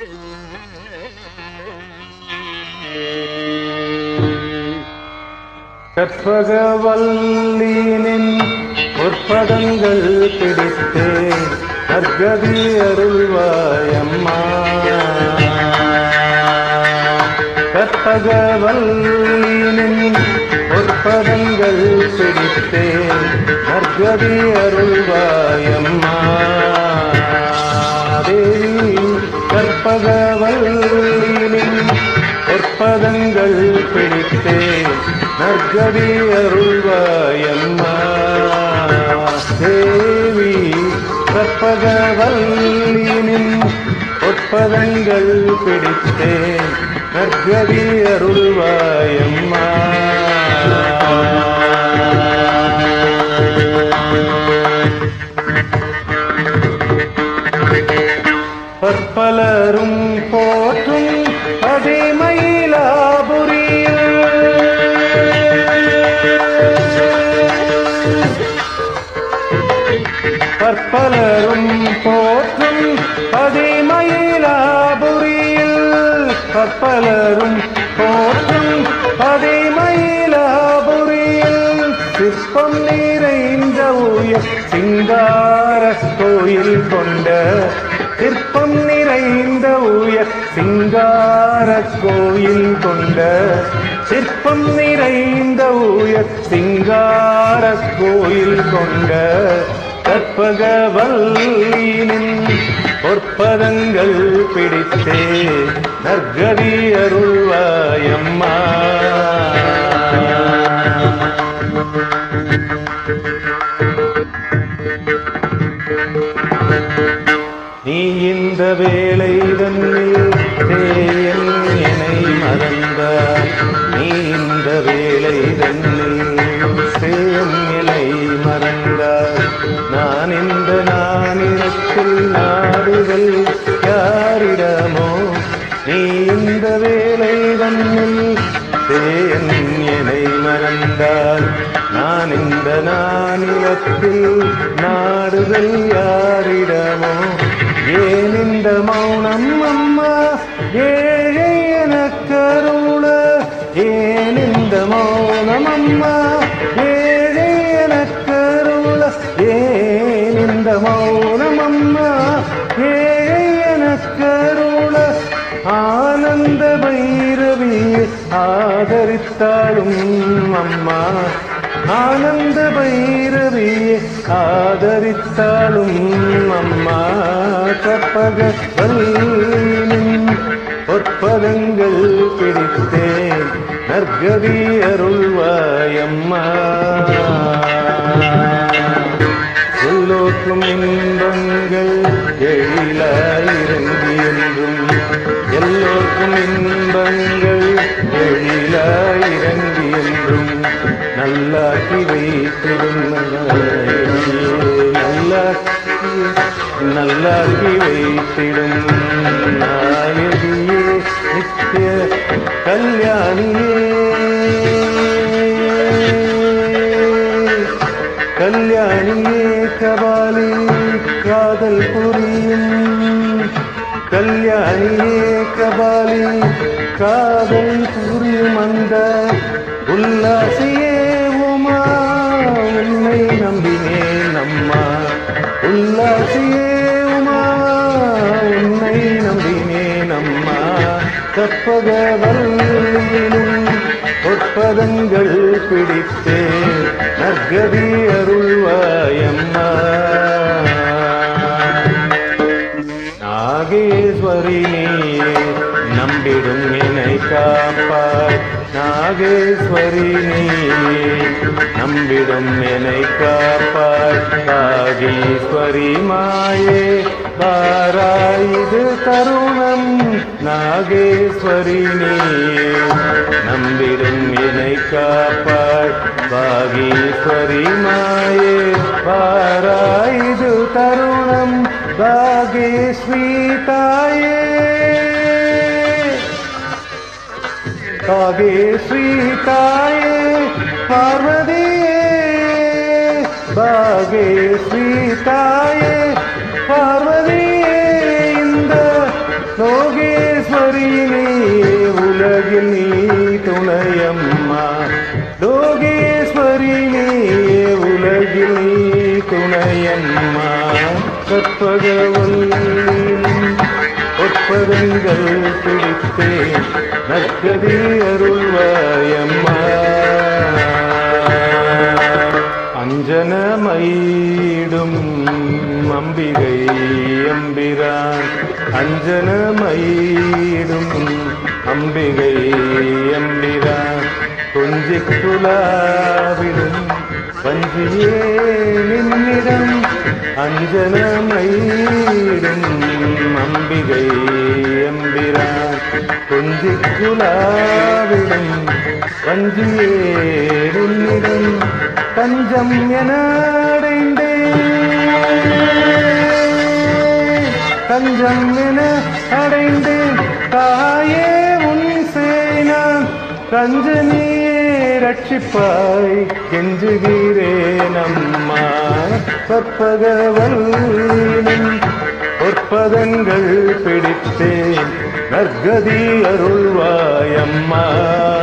கற்பகவல்லினின் பொற்பதங்கள் பிடித்து நற்கதி அருள்வாயம்மா கற்பகவல்லினின் பொற்பதங்கள் பிடித்து நற்கதி அருள்வாயம்மா தேவி கற்பகவல்லினின் பொற்பதங்கள் பிடித்தே நற்கதி அருள்வாயம்மா தேவி கற்பகவல்லினின் பொற்பதங்கள் பிடித்தே நற்கதி அருள்வாயம்மா பற்பலரும் போற்றும் பதிமயிலாபுரியில் பற்பலரும் போற்றும் பதிமயிலாபுரியில் பற்பலரும் போற்றும் பதிமயிலாபுரியில் சிற்பம் நிறைந்த உயர் சிங்கார கோயில் கொண்ட சிற்பம் நிறைந்த உயர் சிங்கார கோயில் கொண்ட சிற்பம் நிறைந்த உயர் சிங்கார கோயில் கொண்ட கற்பகவல்லினின் பொற்பதங்கள் பிடித்தே நற்கதி அருள்வாயம்மா நீ இந்த வேலை தன்னில் தேயன் என்னை மறந்தார் நீ இந்த வேலை தன்னில் சேயம் என்னை மறந்தார் நான் இந்த நானிடத்தில் நாடுகள் யாரிடமோ நீ இந்த வேலை தன்னில் தேயன் என்னை மறந்தால் நான் இந்த நானிலத்தில் நாடுதல் யாரிடமோ ஏன் இந்த மௌனம் அம்மா ஏழை எனக்கருள ஏன் இந்த மௌனம் அம்மா ஏழை எனக்கருள ஏன் இந்த மௌனம் அம்மா ஏழை எனக்கருள ஆனந்த பைரவி ஆதரித்தாலும் அம்மா ஆனந்த பைரவி ஆதரித்தாலும் அம்மா கற்பக பொற்பதங்கள் பிடித்தேன் நற்கதி அருள்வாயம்மா எல்லோருக்கும் இன்பங்கள் எழிலாயிரங்கி என்றும் எல்லோருக்கும் இன்பங்கள் எழிலாயிரங்கி என்றும் நல்லாக்கி வைத்திருந்தாயே நல்லாக்கி நல்லாக்கி வைத்திடும் நாயகியே நித்திய கல்யாணியே கல்யாணியே கபாலி காதல் புரியும் கல்யாணியே கபாலி காதல் புரியும் அந்த உல்லாசியே உமா உன்னை நம்பினேன் அம்மா உல்லாசியே உமா உன்னை நம்பினேன் அம்மா கற்பகவல்லினும் பொற்பதங்கள் பிடித்தே நற்கதி அருள்வாயம்மா நாகேஸ்வரி நீயே நம்பிடும் என்னை காப்பாய் நாகேஸ்வரி நீயே நம்பிடும் என்னை காப்பாய் நாகேஸ்வரி மாயே பாராயுது தருணம் நாகேஸ்வரி நீயே நம்பிடும் என்னை காப்பாய் பாகேஸ்வரி மாயே பாராயுது தருணம் பாகேஸ்வரி தாயே பாகேஸ்வரி தாயே பார்வதியே பாகேஸ்வரி தாயே பார்வதியே இந்த லோகே துணையம்மா கற்பகவல் ஒற்பதங்கள் பிடித்தேன் நற்கதி அருள்வாயம்மா அஞ்சனமயிடும் அம்பிகை அம்பிரான் அஞ்சனமயிடும் அம்பிகை அம்பிரான் கொஞ்சி குலாவிடும் வஞ்சியே நின்னிடம் அஞ்சனமயிடும் அம்பிகை அம்பிரான் கொஞ்சி குலாவிடும் வஞ்சியே நின்னிடம் தஞ்சம் என அடைந்தேன் தஞ்சம் என அடைந்தேன் தாயே உன் சேனான் ரஞ்சனியே ரட்சிப்பாய் கெஞ்சுகிறேன் அம்மா கற்பகவல்லினும் பொற்பதங்கள் பிடித்தேன் நற்கதி அருள்வாயம்மா